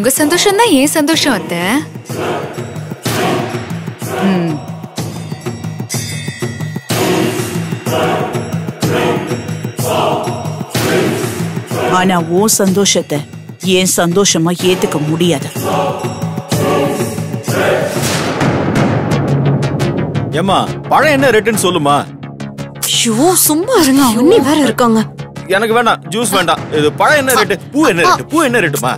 உங்க சந்தோஷம் தான் ஏன் சந்தோஷம் அத்தை ஆனா உன் சந்தோஷத்தை ஏன் சந்தோஷமா ஏத்துக்க முடியாது ஏம்மா பழம் என்ன ரேட்டுன்னு சொல்லுமா ஐயோ சும்மா இருங்க அண்ணி வேற இருக்காங்க எனக்கு வேண்டாம் ஜூஸ் வேண்டாம் இது பழம் என்ன ரேட்டு பூ என்ன ரேட்டு பூ என்ன ரேட்டுமா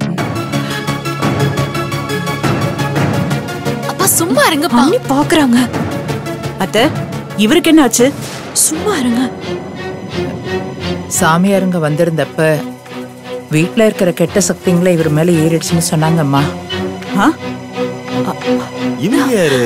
அப்பா சும்மா இருங்கப்பா அண்ணி பாக்குறாங்க அத்த இவருக்கு என்ன ஆச்சு சும்மா இருங்க சாமியாருங்க வந்திருந்தப்ப வீட்ல இருக்கிற கெட்ட சக்திங்களை இவர் மேல ஏறிடுச்சுன்னு சொன்னாங்கம்மா ஆ? இவங்க யாரு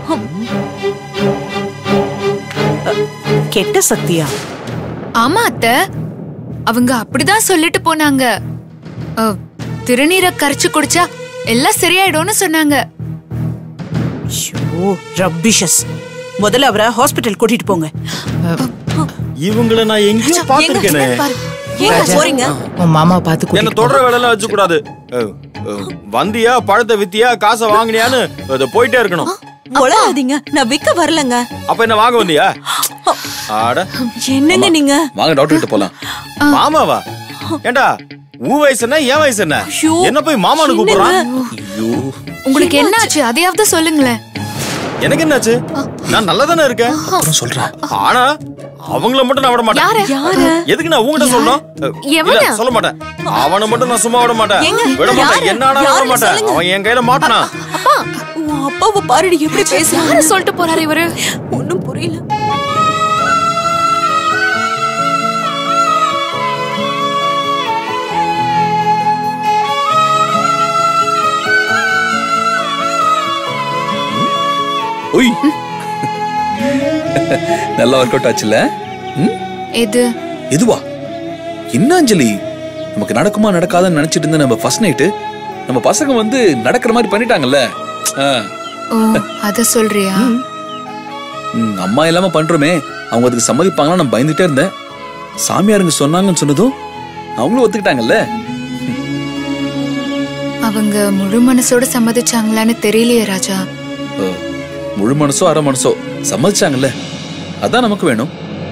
கெட்ட சக்தியா ஆமா அத்தை அவங்க அப்படிதான் சொல்லிட்டு போனாங்க அஹ், திருநீரை கரைச்சு குடிச்சா எல்லாம் சரியாயிடும்னு சொன்னாங்க ஐயோ ரப்பிஷஸ் முதல்ல அவரை ஹாஸ்பிட்டல் கூட்டிட்டு போங்க இவங்கள நான் எங்கேயோ பாத்திருக்கேனே ஏங்க போறீங்க உன் மாமா பார்த்து என்ன கூட்டிட்டு தொடர வேலை எல்லாம் வச்சு கூடாது அஹ், அஹ், வந்தியா பழத்தை வித்தியா காசை வாங்கினியான்னு அது போயிட்டே இருக்கணும் உளறாதீங்க நான் விக்க வரலங்க அப்ப என்ன வாங்க வந்தியா ஆட என்னங்க நீங்க வாங்க டாக்டர் கிட்ட போலாம் மாமாவா ஏண்டா உன் வயசு என்ன என் வயசு என்ன ஐயோ, என்ன போய் மாமானு கூப்பிடுறான் ஐயோ உங்களுக்கு என்ன ஆச்சு அதையாவது சொல்லுங்களேன் எனக்கு என்னாச்சு நான் நல்லா தானே இருக்கேன் அப்புறம் சொல்றேன் ஆனா அவங்கள மட்டும் நான் விட மாட்டேன் யாரு யாரு எதுக்கு நான் உங்ககிட்ட சொல்லணும் எவன? இல்ல, சொல்ல மாட்டேன் அவனை மட்டும் நான் சும்மா விட மாட்டேன் ஏங்க, விட மாட்டேன் யாரு? என்ன ஆனாலும் விட யாருன்னு மாட்டேன் சொல்லுங்க. அவன் என் கையில மாட்டினா அப்பா உன் அப்பாவை பாருடி எப்படி பேசுறாரு யாரு சொல்லிட்டு போறாரு இவரு ஒண்ணும் புரியல ஒய் நல்லா ஒர்க் அவுட் ஆச்சுல ம்? எது எதுவா என்ன அஞ்சலி நமக்கு நடக்குமா நடக்காதுன்னு நினைச்சிட்டு இருந்த நம்ம ஃபர்ஸ்ட் நைட்டு நம்ம பசங்க வந்து நடக்கிற மாதிரி பண்ணிட்டாங்கல்ல ஆ. ஓ அத சொல்றியா ம், அம்மா இல்லாம பண்றோமே அவங்க அதுக்கு சம்மதிப்பாங்களா நான் பயந்துட்டே இருந்தேன் சாமியாருங்க சொன்னாங்கன்னு சொன்னதும் அவங்களும் ஒத்துக்கிட்டாங்கல்ல அவங்க முழு மனசோட சம்மதிச்சாங்களான்னு தெரியலையே ராஜா ஓ, முழு மனசோ அரை மனசோ சம்மதிச்சாங்கல்ல அதான் நமக்கு வேணும்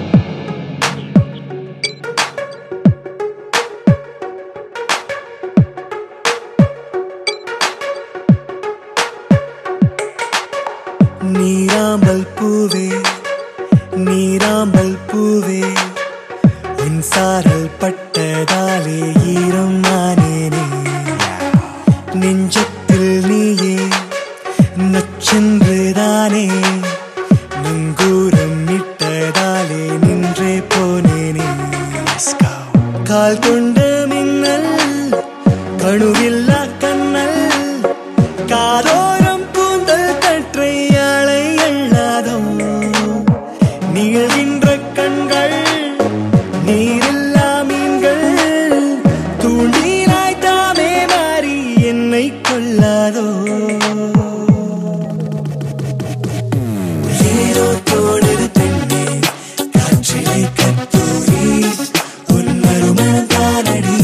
நீராம்பல் பூவே நீராம்பல் பூவே உன் சாரல் பட்டதாலே ஈரம் நானேனே நெஞ்சத்தில் நீயே நச்சென்றுதானே நங்கூரம் இட்டதாலே நின்றே போனேனே கால் கொண்ட மின்னல் கணுவில்லா கண்ணல் காதோரம் பூந்தல் கற்றை அலை அள்ளாதோ நீள்கின்ற கண்கள் நீரில்லா மீன்கள் தூண்டிலாய் தாமே மாறி என்னை கொள்ளாதோ ஏதோ தோணுது பெண்ணே காற்றிலே கத்தூரி உன் மறுமணம் தானடி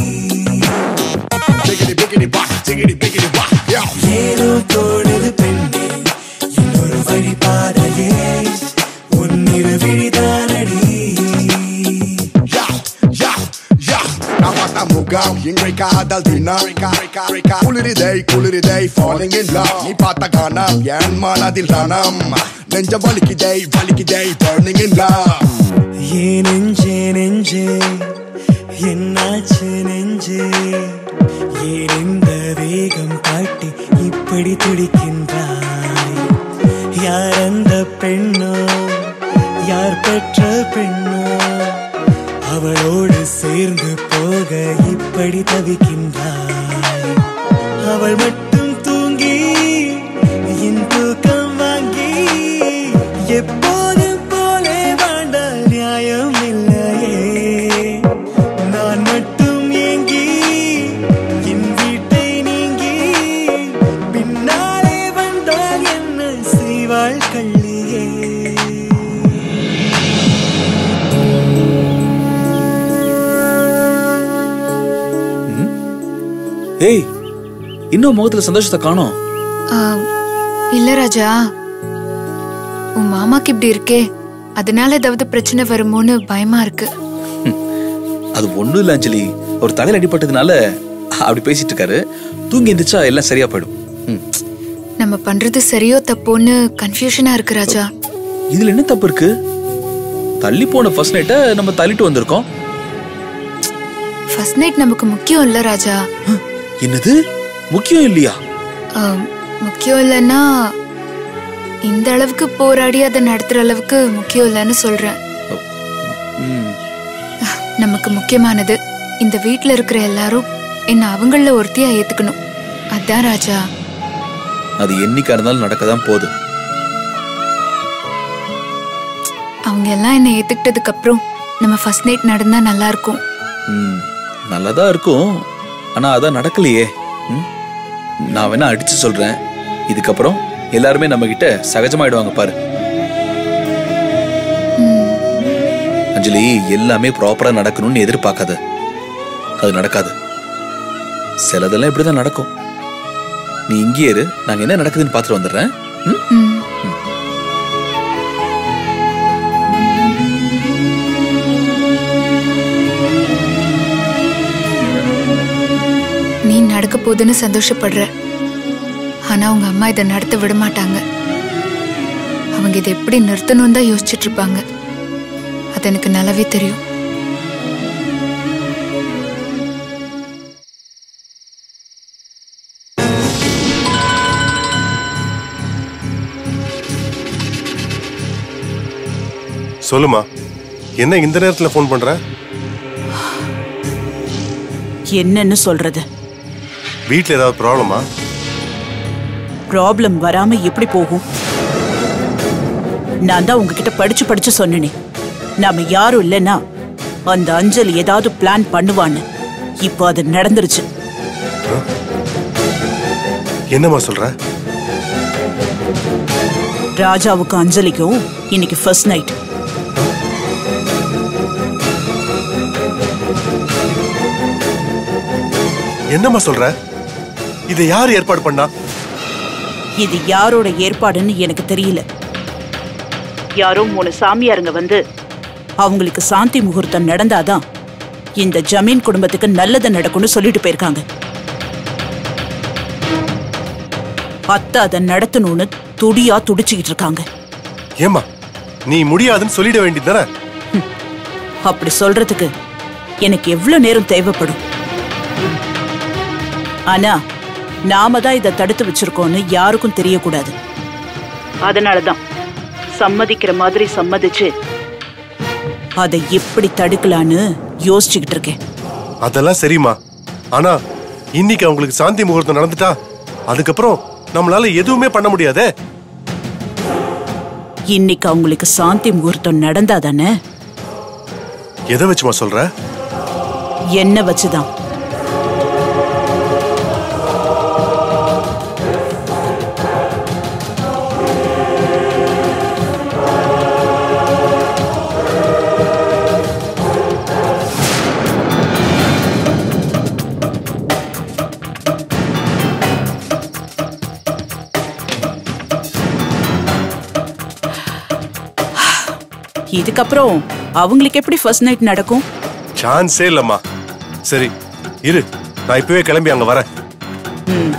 ஏதோ தோணுது பெண்ணே இன்னொரு வழி பாதையே உன் இரு விழிதானடி இன்றை காதல் தினம் குளிரிதை குளிரிதை falling in love நீ பார்த்த காணம் என் மனதில் ரணம் நெஞ்ச வலிக்குதை வலிக்குதை burning in love ஏ நெஞ்சே நெஞ்சே என்னாச்சு நெஞ்சே ஏன் இந்த வேகம் காட்டி இப்படி துடிக்கின்றாய் யார் அந்த பெண்ணோ யார் பெற்ற பெண்ணோ அவளோடு சேர்ந்து போக இப்படி தவிக்கின்றாய் அவள் மட்டும் தூங்கி என் தூக்கம் வாங்கி எப்போதும் போலே வாழ்ந்தால் நியாயம் இல்லையே நான் மட்டும் ஏங்கி என் வீட்டை நீங்கி பின்னாலே வந்தால் என்ன செய்வாள் கள்ளியே ஏய் இன்னும் முகத்துல சந்தோஷத்தை காணோம் ஆ, இல்ல ராஜா உன் மாமாக்கு இப்படி இருக்கே அதனால ஏதாவது பிரச்சனை வருமோன்னு பயமா இருக்கு அது ஒண்ணும் இல்ல அஞ்சலி ஒரு தலையில அடிபட்டதுனால அப்படி பேசிட்டு இருக்காரு தூங்கி எந்திரிச்சா எல்லாம் சரியா போயிடும் ம். நம்ம பண்றது சரியோ தப்போன்னு கன்ஃபியூஷனா இருக்கு ராஜா இதுல என்ன தப்பு இருக்கு தள்ளி போன ஃபர்ஸ்ட் நைட்டை நம்ம தள்ளிட்டு வந்திருக்கோம் ஃபர்ஸ்ட் நைட் நமக்கு முக்கியம் இல்ல ராஜா என்னது முக்கியம் இல்லையா ஆ, முக்கியம் இல்லைன்னா இந்த அளவுக்கு போராடி அதை நடத்துற அளவுக்கு முக்கியம் இல்லைன்னு சொல்றேன் ம். நமக்கு முக்கியமானது இந்த வீட்ல இருக்கிற எல்லாரும் என்ன அவங்கள ஒருத்தியா ஏத்துக்கணும் அதான் ராஜா அது என்னைக்கா இருந்தாலும் நடக்க தான் போகுது அவங்க எல்லாம் என்ன ஏத்துக்கிட்டதுக்கு அப்புறம் நம்ம ஃபர்ஸ்ட் நைட் நடந்தா நல்லா இருக்கும் ம், நல்லாதான் இருக்கும் ஆனா அதான் நடக்கலையே ம்? நான் வேணா அடிச்சு சொல்றேன் இதுக்கப்புறம் எல்லாருமே நம்ம கிட்ட சகஜமாயிடுவாங்க பாரு அஞ்சலி எல்லாமே ப்ராப்பரா நடக்கணும்னு எதிர்பார்க்காத அது நடக்காது சிலதெல்லாம் இப்படிதான் நடக்கும் நீ இங்கே இரு நாங்க என்ன நடக்குதுன்னு பார்த்துட்டு வந்துடுறேன் ம்? ம். நீ நடக்க போகுதுன்னு சந்தோஷப்படுற ஆனா உங்க அம்மா இதை நடத்த விட மாட்டாங்க அவங்க இதை எப்படி நிறுத்தணும் தான் யோசிச்சுட்டு இருப்பாங்க அது எனக்கு நல்லாவே தெரியும் சொல்லுமா என்ன இந்த நேரத்துல ஃபோன் பண்ற என்னன்னு சொல்றது வீட்ல ஏதாவது ப்ராப்ளமா ப்ராப்ளம் வராம எப்படி போகும் நான் தான் உங்ககிட்ட படிச்சு படிச்சு சொன்னேனே நாம யாரும் இல்லைன்னா அந்த அஞ்சல் ஏதாவது பிளான் பண்ணுவான்னு இப்போ அது நடந்துருச்சு என்னம்மா சொல்ற ராஜாவுக்கும் அஞ்சலிக்கும் இன்னைக்கு ஃபர்ஸ்ட் நைட் என்னம்மா சொல்ற இதை யார் ஏற்பாடு பண்ணா இது யாரோட ஏற்பாடுன்னு எனக்கு தெரியல யாரோ மூணு சாமியாருங்க வந்து அவங்களுக்கு சாந்தி முகூர்த்தம் நடந்தாதான் இந்த ஜமீன் குடும்பத்துக்கு நல்லது நடக்கும்னு சொல்லிட்டு போயிருக்காங்க அத்தை அதை நடத்தணும்னு துடியா துடிச்சுக்கிட்டு இருக்காங்க ஏம்மா நீ முடியாதுன்னு சொல்லிட வேண்டியதுதானே அப்படி சொல்றதுக்கு எனக்கு எவ்வளவு நேரம் தேவைப்படும் ஆனா நாம தான் இதை தடுத்து வச்சிருக்கோம்னு யாருக்கும் தெரியக்கூடாது அதனாலதான் சம்மதிக்கிற மாதிரி சம்மதிச்சு அதை எப்படி தடுக்கலான்னு யோசிச்சுக்கிட்டு இருக்கேன் அதெல்லாம் சரிம்மா ஆனா இன்னைக்கு அவங்களுக்கு சாந்தி முகூர்த்தம் நடந்துட்டா அதுக்கப்புறம் நம்மளால எதுவுமே பண்ண முடியாதே இன்னைக்கு அவங்களுக்கு சாந்தி முகூர்த்தம் நடந்தாதானே எதை வச்சுமா சொல்ற என்ன வச்சுதான் இதுக்கப்புறம் அவங்களுக்கு எப்படி ஃபர்ஸ்ட் நைட் நடக்கும் சான்ஸே இல்லம்மா சரி இரு நான் இப்பவே கிளம்பி அங்க வரேன் ம்.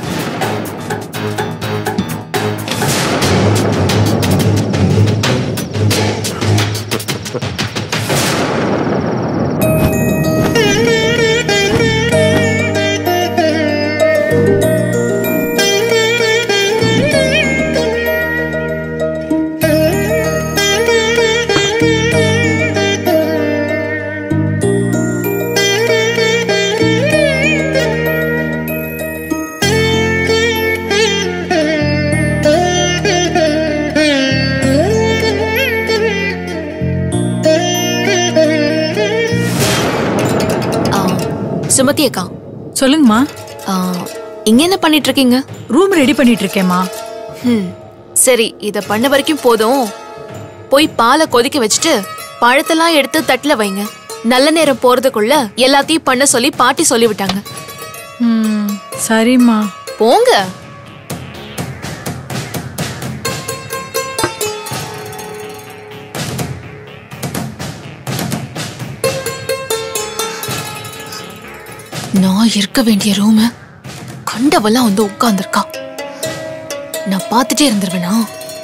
சுமதி அக்கா சொல்லுங்கம்மா ஆ, இங்க என்ன பண்ணிட்டு இருக்கீங்க ரூம் ரெடி பண்ணிட்டு இருக்கேம்மா ம், சரி இத பண்ண வரைக்கும் போதும் போய் பாலை கொதிக்க வச்சுட்டு பழத்தெல்லாம் எடுத்து தட்டுல வைங்க நல்ல நேரம் போறதுக்குள்ள எல்லாத்தையும் பண்ண சொல்லி பாட்டி சொல்லி விட்டாங்க ம் சரிம்மா போங்க நான் இருக்க வேண்டிய ரூம கண்டவெல்லாம் வந்து உட்கார்ந்துருக்கா நான் பார்த்துட்டே இருந்துருவேனா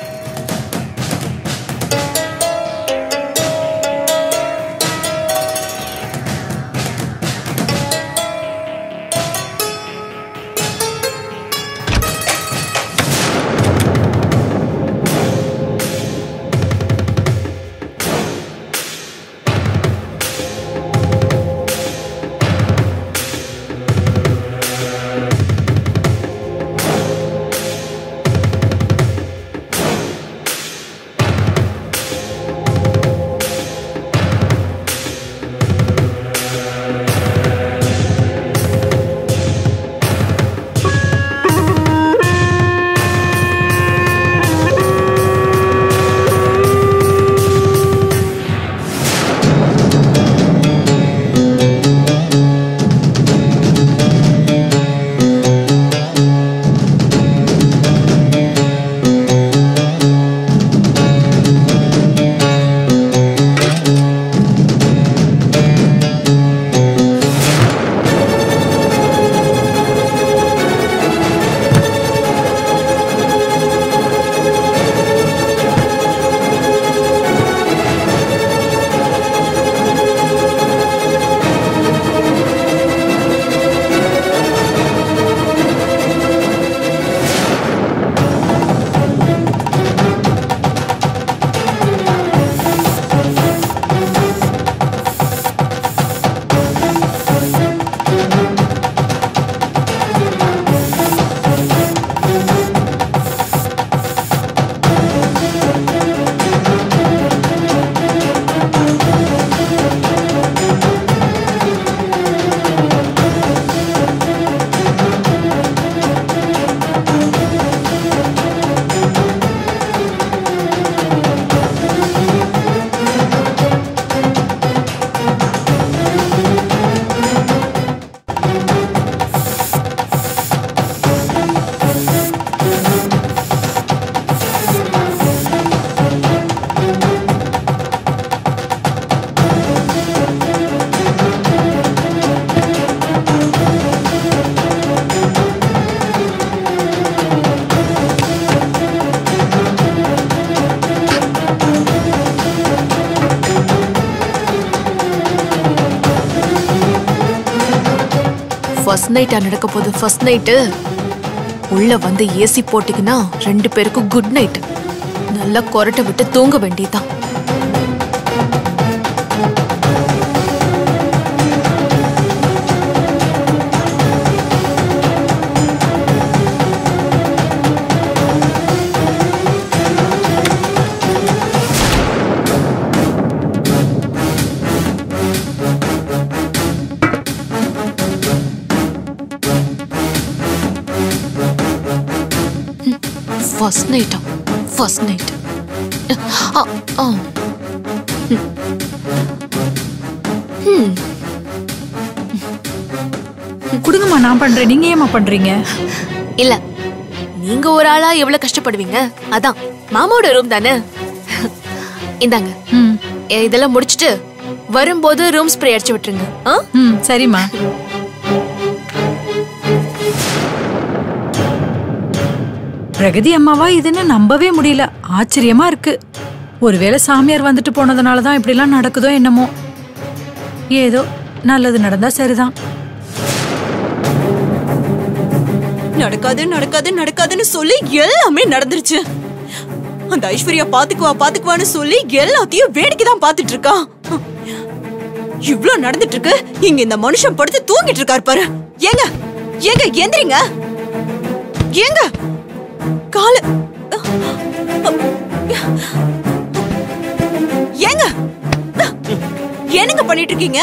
ஃபர்ஸ்ட் நைட்டா நடக்க போகுது ஃபர்ஸ்ட் நைட்டு உள்ள வந்து ஏசி போட்டீங்கன்னா ரெண்டு பேருக்கும் குட் நைட் நல்லா கொரட்டை விட்டு தூங்க வேண்டியதுதான் ஃபர்ஸ்ட் நைட்டா ஃபர்ஸ்ட் நைட் ஆ கொடுங்கம்மா நான் பண்றேன் நீங்க ஏமா பண்றீங்க இல்ல நீங்க ஒரு ஆளா எவ்வளவு கஷ்டப்படுவீங்க அதான் மாமாவோட ரூம் தானே இந்தாங்க ம் எ, இதெல்லாம் முடிச்சிட்டு வரும்போது ரூம் ஸ்ப்ரே அடிச்சு விட்டுருங்க ஆ? ம் சரிம்மா பிரகதி அம்மாவா இதுன்னு நம்பவே முடியல ஆச்சரியமா இருக்கு ஒருவேளை சாமியார் வந்துட்டு போனதுனால தான் இப்படிலாம் நடக்குதோ என்னமோ ஏதோ நல்லது நடந்தா சரிதான் நடக்காது நடக்காது நடக்காதுன்னு சொல்லி எல்லாமே நடந்துருச்சு அந்த ஐஸ்வர்யா பாத்துக்குவா பாத்துக்குவான்னு சொல்லி எல்லாத்தையும் வேடிக்கை தான் பாத்துட்டு இருக்கா இவ்ளோ நடந்துட்டு இருக்கு இங்க இந்த மனுஷன் படுத்து தூங்கிட்டு இருக்காரு பாரு ஏங்க ஏங்க எந்திரிங்க ஏங்க கால ஏங்க என்னங்க பண்ணிட்டு இருக்கீங்க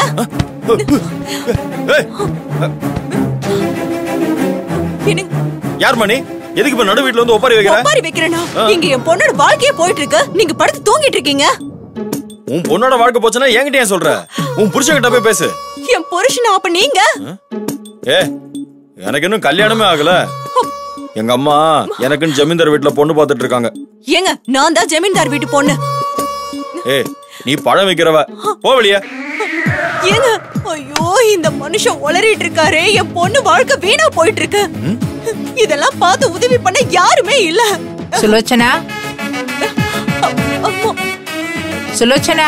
ஏய், என்னங்க யார் மணி எதுக்கு இப்ப நடு வீட்டுல வந்து ஒப்பாரி வைக்கிற ஒப்பாரி வைக்கிறேனா இங்க என் பொண்ணோட வாழ்க்கையே போயிட்டு இருக்கு நீங்க படுத்து தூங்கிட்டு இருக்கீங்க உன் பொண்ணோட வாழ்க்கை போச்சுன்னா என்கிட்ட ஏன் சொல்ற உன் புருஷன்கிட்ட போய் பேசு என் புருஷனா அப்ப நீங்க ஏ எனக்கு இன்னும் கல்யாணமே ஆகல எங்க அம்மா எனக்குன்னு ஜமீன்தார் வீட்டுல பொண்ணு பார்த்துட்டு இருக்காங்க ஏங்க நான் தான் ஜமீன்தார் வீட்டு பொண்ணு ஏய் நீ பழம் வைக்கிறவ போ வெளியே ஏங்க ஐயோ இந்த மனுஷன் உளறிட்டு இருக்காரே என் பொண்ணு வாழ்க்கை வீணா போயிட்டு இருக்கு இதெல்லாம் பார்த்து உதவி பண்ண யாருமே இல்ல சுலோச்சனா சுலோச்சனா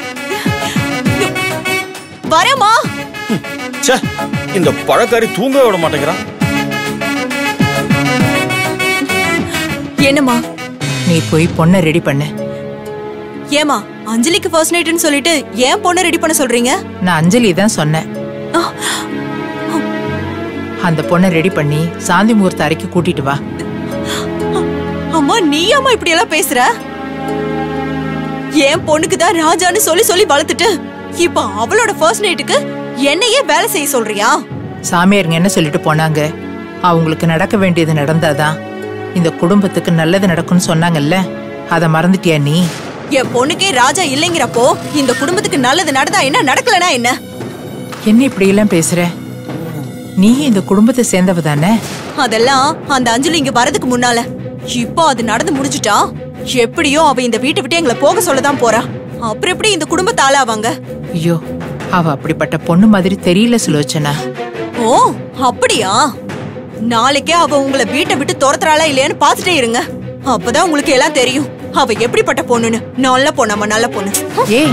வரேம்மா ச்சே இந்த பழக்காரி தூங்க விட மாட்டேங்கிறான் என்னம்மா நீ போய் பொண்ணை ரெடி பண்ணு ஏமா அஞ்சலிக்கு ஃபர்ஸ்ட் நைட்னு சொல்லிட்டு ஏன் பொண்ணை ரெடி பண்ண சொல்றீங்க நான் அஞ்சலி தான் சொன்னேன் அந்த பொண்ணை ரெடி பண்ணி சாந்தி முகூர்த்த அறைக்கு கூட்டிட்டு வா அம்மா நீ அம்மா இப்படி எல்லாம் பேசுற என் பொண்ணுக்கு தான் ராஜான்னு சொல்லி சொல்லி வளர்த்துட்டு இப்ப அவளோட ஃபர்ஸ்ட் நைட்டுக்கு என்னையே வேலை செய்ய சொல்றியா சாமியாருங்க என்ன சொல்லிட்டு போனாங்க அவங்களுக்கு நடக்க வேண்டியது நடந்தாதான் இந்த குடும்பத்துக்கு நல்லது நடக்கும்னு சொன்னாங்கல்ல அதை மறந்துட்டியா நீ என் பொண்ணுக்கே ராஜா இல்லைங்கிறப்போ இந்த குடும்பத்துக்கு நல்லது நடந்தா என்ன நடக்கலனா என்ன என்ன இப்படி எல்லாம் பேசுற நீ இந்த குடும்பத்தை சேர்ந்தவ தானே அதெல்லாம் அந்த அஞ்சலி இங்க வரதுக்கு முன்னால இப்போ அது நடந்து முடிஞ்சுட்டா எப்படியோ அவ இந்த வீட்டை விட்டு எங்களை போக சொல்லதான் போறா அப்புறம் எப்படி இந்த குடும்பத்தை ஆளாவாங்க ஐயோ அவ அப்படிப்பட்ட பொண்ணு மாதிரி தெரியல சுலோச்சனா ஓ அப்படியா நாளைக்கே அவ உங்களை வீட்டை விட்டு துரத்துறாளா இல்லையான்னு பாத்துட்டே இருங்க அப்பதான் உங்களுக்கு எல்லாம் தெரியும் அவ எப்படிப்பட்ட பொண்ணுன்னு நல்ல பொண்ணாம நல்ல பொண்ணு ஏய்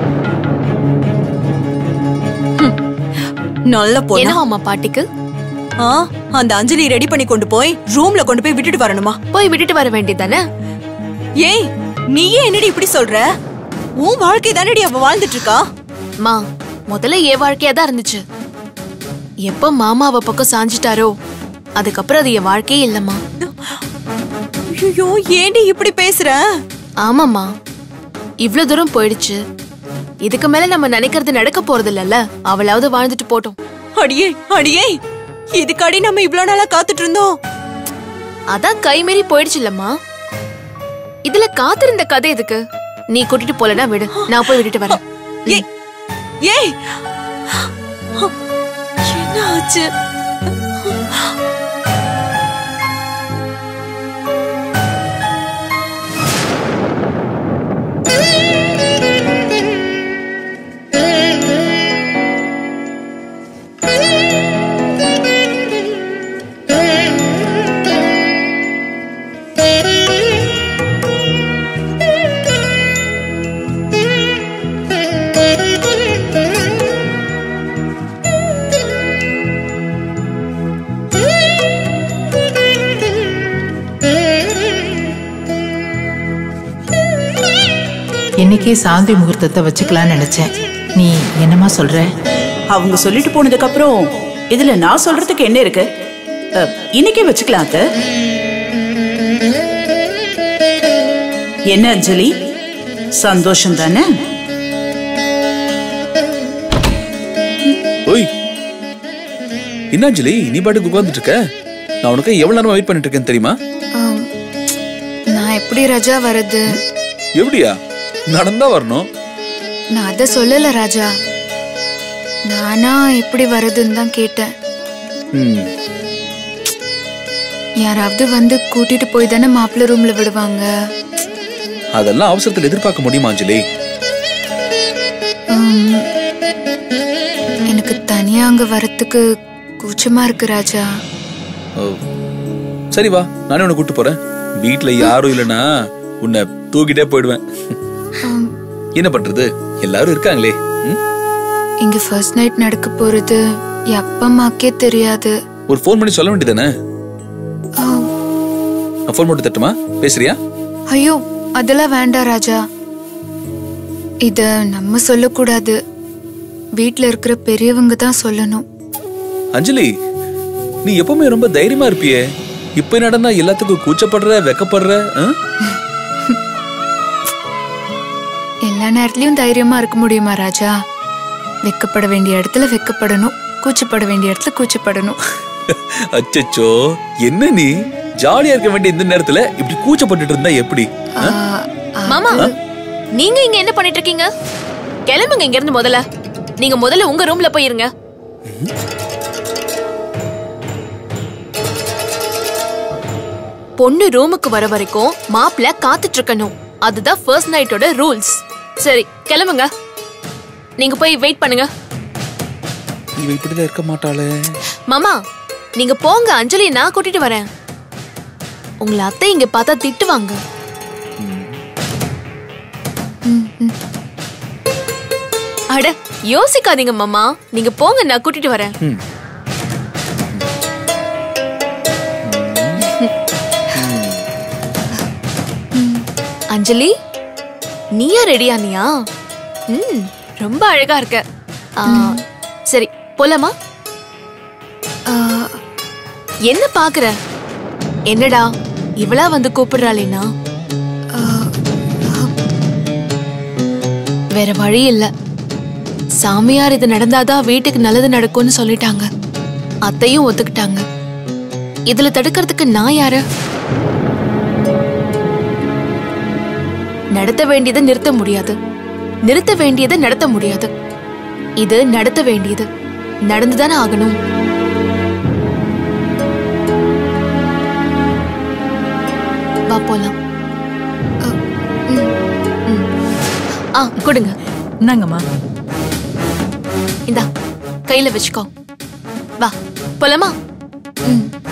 நல்ல பொண்ணு என்னவாம்மா பாட்டிக்கு ஆ அந்த அஞ்சலி ரெடி பண்ணி கொண்டு போய் ரூம்ல கொண்டு போய் விட்டுட்டு வரணுமா போய் விட்டுட்டு வர வேண்டியதானே ஏய் நீயே என்னடி இப்படி சொல்ற உன் வாழ்க்கை தானடி அவ வாழ்ந்துட்டு இருக்கா மா முதல்ல என் வாழ்க்கையா தான் இருந்துச்சு எப்ப மாமா அவ பக்கம் சாஞ்சிட்டாரோ அதுக்கப்புறம் அது என் வாழ்க்கையே இல்லம்மா ஐயோ ஏண்டி இப்படி பேசுற ஆமாம்மா இவ்ளோ தூரம் போயிடுச்சு இதுக்கு மேல நம்ம நினைக்கிறது நடக்க போறது இல்லல்ல அவளாவது வாழ்ந்துட்டு போட்டோம் அடியே அடியே இதுக்காடி நம்ம இவ்ளோ நாளா காத்துட்டு இருந்தோம் அதான் கைமீறி போயிடுச்சு இல்லம்மா இதுல காத்திருந்த கதை எதுக்கு நீ கூட்டிட்டு போலனா விடு நான் போய் விட்டுட்டு வரேன் ஏய் ஏய் என்ன ஆச்சு இன்னைக்கே சாந்தி முகூர்த்தத்தை வச்சுக்கலாம்னு நினைச்சேன் நீ என்னமா சொல்ற அவங்க சொல்லிட்டு போனதுக்கு அப்புறம் இதுல நான் சொல்றதுக்கு என்ன இருக்கு அ, இன்னைக்கே வச்சுக்கலாம் அத்தை. என்ன அஞ்சலி சந்தோஷம் தானே ஓய் என்ன அஞ்சலி நீ பாட்டுக்கு உட்கார்ந்துட்டு இருக்க நான் உனக்கு எவ்வளவு நேரமா வெயிட் பண்ணிட்டு இருக்கேன் தெரியுமா ஆம், நான் எப்படி ராஜா வர்றது எப்படியா நடந்தா வரணும் நான் அதை சொல்லல ராஜா நானா எப்படி வர்றதுன்னு தான் கேட்டேன் ம், யாராவது வந்து கூட்டிட்டு போய் தானே மாப்பிள்ளை ரூம்ல விடுவாங்க அதெல்லாம் அவசரத்தில் எதிர்பார்க்க முடியுமா அஞ்சலி ஆம், எனக்கு தனியா அங்க வரத்துக்கு கூச்சமா இருக்கு ராஜா ஓ. சரி வா நானே உன்னை கூட்டு போறேன் வீட்ல யாரும் இல்லைன்னா உன்னை தூக்கிட்டே போயிடுவேன் ஆம், என்ன பண்றது எல்லாரும் இருக்காங்களே ம்? இங்க ஃபர்ஸ்ட் நைட் நடக்க போறது என் அப்பா அம்மாக்கே தெரியாது ஒரு ஃபோன் பண்ணி சொல்ல வேண்டியதானே ஆம், நான் ஃபோன் போட்டு தட்டுமா பேசுறியா ஐயோ அதெல்லாம் வேண்டாம் ராஜா இத நம்ம சொல்லக்கூடாது வீட்ல இருக்கிற பெரியவங்க தான் சொல்லணும் அஞ்சலி நீ எப்பவுமே ரொம்ப தைரியமா இருப்பியே இப்ப நடந்தா எல்லாத்துக்கும் கூச்சப்படுற வெக்கப்படுற ஆ? எல்லா நேரத்துலயும் தைரியமா இருக்க முடியுமா ராஜா வெக்கப்பட வேண்டிய இடத்துல வெக்கப்படணும் கூச்சப்பட வேண்டிய இடத்துல கூச்சப்படணும் அச்சச்சோ என்ன நீ ஜாலியா இருக்க வேண்டிய இந்த நேரத்துல இப்படி கூச்சப்பட்டுட்டு இருந்தா எப்படி ஆ? மாமா நீங்க இங்க என்ன பண்ணிட்டு இருக்கீங்க கிளம்புங்க இங்க இருந்து முதல்ல நீங்க முதல்ல உங்க ரூம்ல போயிருங்க பொண்ணு ரூமுக்கு வர வரைக்கும் மாப்பிள்ள காத்துட்டு இருக்கணும் அதுதான் ஃபர்ஸ்ட் நைட்டோட ரூல்ஸ் சரி கிளம்புங்க நீங்க போய் வெயிட் பண்ணுங்க இவ இப்படிதான் இருக்க மாட்டாளே மாமா நீங்க போங்க அஞ்சலி நான் கூட்டிட்டு வரேன் உங்களை அத்தை இங்க பார்த்தா திட்டுவாங்க அட யோசிக்காதீங்க மாமா நீங்க போங்க நான் கூட்டிட்டு வரேன் ம். அஞ்சலி நீயா ரெடியானியா ம் ரொம்ப அழகா இருக்க ஆ, சரி போலாமா ஆ, என்ன பாக்குற என்னடா இவளா வந்து கூப்பிடுறாளேனா வேற வழி இல்ல சாமியார் இது நடந்தாதான் வீட்டுக்கு நல்லது நடக்கும்னு சொல்லிட்டாங்க அத்தையும் ஒத்துக்கிட்டாங்க இதுல தடுக்கிறதுக்கு நான் யாரு நடத்த வேண்டியதை நிறுத்த முடியாது நிறுத்த வேண்டியதை நடத்த முடியாது இது நடத்த வேண்டியது நடந்துதானே ஆகணும் வா போலாம் அ, ம், ம். ஆ கொடுங்க என்னங்கம்மா இந்தா கையில வச்சுக்கோ வா போலாமா ம்